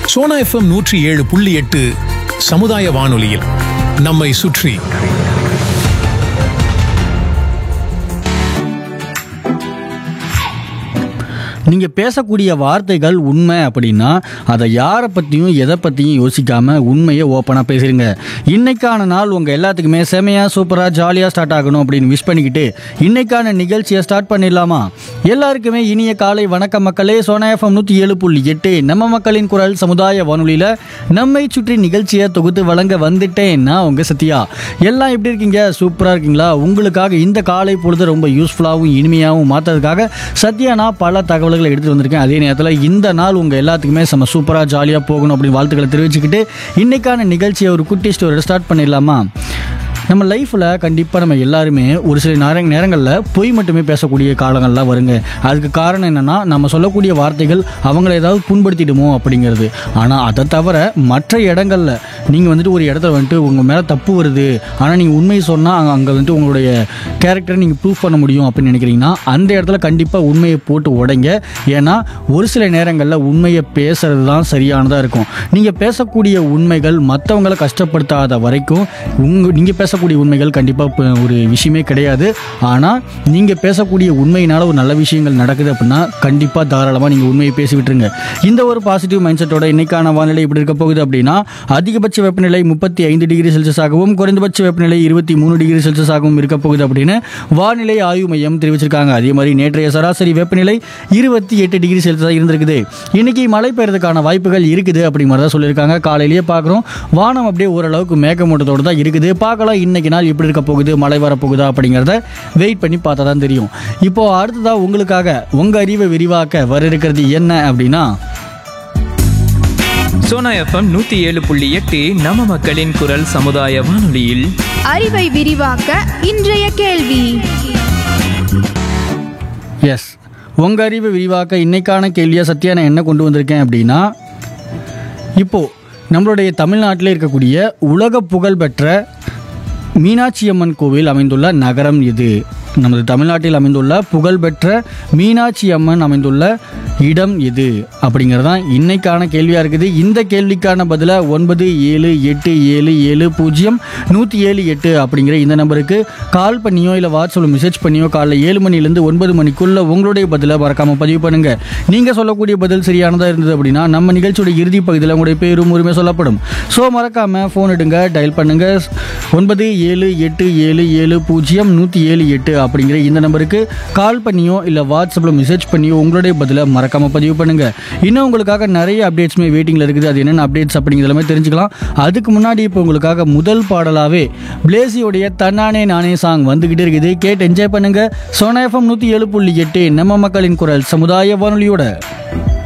Sona FM நூற்றி ஏழு புள்ளி எட்டு சமுதாய வானொலியில் நம்மை சுற்றி நீங்கள் பேசக்கூடிய வார்த்தைகள் உண்மை அப்படின்னா அதை யாரை பற்றியும் எதை பற்றியும் யோசிக்காம உண்மையை ஓப்பனாக பேசுறீங்க இன்னைக்கான நாள் உங்கள் எல்லாத்துக்குமே செமையாக சூப்பராக ஜாலியாக ஸ்டார்ட் ஆகணும் அப்படின்னு விஷ் பண்ணிக்கிட்டு இன்னைக்கான நிகழ்ச்சியை ஸ்டார்ட் பண்ணிடலாமா எல்லாருக்குமே இனிய காலை வணக்கம் மக்களே சோனா எஃப்எம் நூற்றி ஏழு புள்ளி எட்டு நம்ம மக்களின் குரல் சமுதாய வானொலியில் நம்மை சுற்றி நிகழ்ச்சியை தொகுத்து வழங்க வந்துட்டேன் நான் உங்கள் சத்யா எல்லாம் எப்படி இருக்கீங்க சூப்பராக இருக்கீங்களா உங்களுக்காக இந்த காலை பொழுது ரொம்ப யூஸ்ஃபுல்லாகவும் இனிமையாகவும் மாற்றுறதுக்காக சத்யா நான் பல தகவல்களை எடுத்துகிட்டு வந்திருக்கேன் அதே நேரத்தில் இந்த நாள் உங்கள் எல்லாத்துக்குமே செம்ம சூப்பராக ஜாலியாக போகணும் அப்படின்னு வாழ்த்துக்களை தெரிவிச்சுக்கிட்டு இன்னைக்கான நிகழ்ச்சியை ஒரு குட்டி ஸ்டோரி ஸ்டார்ட் பண்ணிடலாமா நம்ம லைஃப்பில் கண்டிப்பாக நம்ம எல்லாருமே ஒரு சில நேர நேரங்களில் பொய் மட்டுமே பேசக்கூடிய காலங்கள்லாம் வருங்க அதுக்கு காரணம் என்னென்னா நம்ம சொல்லக்கூடிய வார்த்தைகள் அவங்கள ஏதாவது புண்படுத்திடுமோ அப்படிங்கிறது ஆனால் அதை தவிர மற்ற இடங்களில் நீங்கள் வந்துட்டு ஒரு இடத்துல வந்துட்டு உங்கள் மேலே தப்பு வருது ஆனால் நீங்கள் உண்மையை சொன்னால் அங்கே அங்கே வந்துட்டு உங்களுடைய கேரக்டரை நீங்கள் ப்ரூவ் பண்ண முடியும் அப்படின்னு நினைக்கிறீங்கன்னா அந்த இடத்துல கண்டிப்பாக உண்மையை போட்டு உடைங்க ஏன்னா ஒரு சில நேரங்களில் உண்மையை பேசுறது தான் சரியானதாக இருக்கும் நீங்கள் பேசக்கூடிய உண்மைகள் மற்றவங்களை கஷ்டப்படுத்தாத வரைக்கும் உங்க நீங்கள் பேசக்கூடிய உண்மைகள் கண்டிப்பாக ஒரு விஷயமே கிடையாது ஆனால் நீங்கள் பேசக்கூடிய உண்மையினால் ஒரு நல்ல விஷயங்கள் நடக்குது அப்படின்னா கண்டிப்பாக தாராளமாக நீங்கள் உண்மையை பேசி விட்டுருங்க இந்த ஒரு பாசிட்டிவ் மைண்ட் செட்டோட இன்னைக்கான வானிலை இப்படி இருக்க போகுது அப்படின்னா அதிகபட்ச வெப்பநிலை முப்பத்தி ஐந்து டிகிரி செல்சியஸாகவும் குறைந்தபட்ச வெப்பநிலை இருபத்தி மூணு டிகிரி செல்சியஸாகவும் இருக்க போகுது அப்படின்னு வானிலை ஆய்வு மையம் தெரிவிச்சிருக்காங்க அதே மாதிரி நேற்றைய சராசரி வெப்பநிலை இருபத்தி எட்டு டிகிரி செல்சியஸாக இருந்திருக்குது இன்னைக்கு மழை பெய்யறதுக்கான வாய்ப்புகள் இருக்குது அப்படிங்கிற மாதிரி தான் சொல்லியிருக்காங்க காலையிலேயே பார்க்குறோம் வானம் அப்படியே ஓரளவுக்கு மேகமூட்டத்தோடு தான் இருக்குது பார்க்கலாம் இன்னைக்கு நாள் எப்படி இருக்க போகுது மழை வரப்போகுதா அப்படிங்கிறத வெயிட் பண்ணி பார்த்தா தான் தெரியும் இப்போ அடுத்ததா உங்களுக்காக உங்க அறிவை விரிவாக்க வர இருக்கிறது என்ன அப்படின்னா சோனா எஃப்எம் நூத்தி ஏழு புள்ளி எட்டு நம்ம மக்களின் குரல் சமுதாய வானொலியில் அறிவை விரிவாக்க இன்றைய கேள்வி எஸ் உங்க அறிவை விரிவாக்க இன்னைக்கான கேள்வியா சத்யா நான் என்ன கொண்டு வந்திருக்கேன் அப்படின்னா இப்போ நம்மளுடைய தமிழ்நாட்டில் இருக்கக்கூடிய உலக புகழ்பெற்ற மீனாட்சி அம்மன் கோவில் அமைந்துள்ள நகரம் எது நமது தமிழ்நாட்டில் அமைந்துள்ள புகழ்பெற்ற மீனாட்சி அம்மன் அமைந்துள்ள இடம் எது அப்படிங்கிறது தான் இன்னைக்கான கேள்வியாக இருக்குது இந்த கேள்விக்கான பதிலை ஒன்பது ஏழு எட்டு ஏழு ஏழு பூஜ்ஜியம் நூற்றி ஏழு எட்டு அப்படிங்கிற இந்த நம்பருக்கு கால் பண்ணியோ இல்லை வாட்ஸ்அப்பில் மெசேஜ் பண்ணியோ காலைல ஏழு மணிலேருந்து ஒன்பது மணிக்குள்ள உங்களுடைய பதிலை மறக்காமல் பதிவு பண்ணுங்கள் நீங்கள் சொல்லக்கூடிய பதில் சரியானதாக இருந்தது அப்படின்னா நம்ம நிகழ்ச்சியோட இறுதி பகுதியில் உங்களுடைய பேரும் உரிமை சொல்லப்படும் ஸோ மறக்காமல் ஃபோன் எடுங்க டயல் பண்ணுங்க ஒன்பது ஏழு எட்டு ஏழு ஏழு பூஜ்ஜியம் நூற்றி ஏழு எட்டு அப்படிங்கிற இந்த நம்பருக்கு கால் பண்ணியோ இல்லை வாட்ஸ்அப்பில் மெசேஜ் பண்ணியோ உங்களுடைய பதிலை மறக்காமல் பதிவு பண்ணுங்க இன்னும் உங்களுக்காக நிறைய அப்டேட்ஸுமே வெயிட்டிங்கில் இருக்குது அது என்னென்ன அப்டேட்ஸ் அப்படிங்கிறது எல்லாமே தெரிஞ்சுக்கலாம் அதுக்கு முன்னாடி இப்போ உங்களுக்காக முதல் பாடலாகவே பிளேசியோடைய தன்னானே நானே சாங் வந்துக்கிட்டே இருக்குது கேட்டு என்ஜாய் பண்ணுங்க சோனா எஃப்எம் நூற்றி ஏழு புள்ளி எட்டு நம்ம மக்களின் குரல் சமுதாய வானொலியோட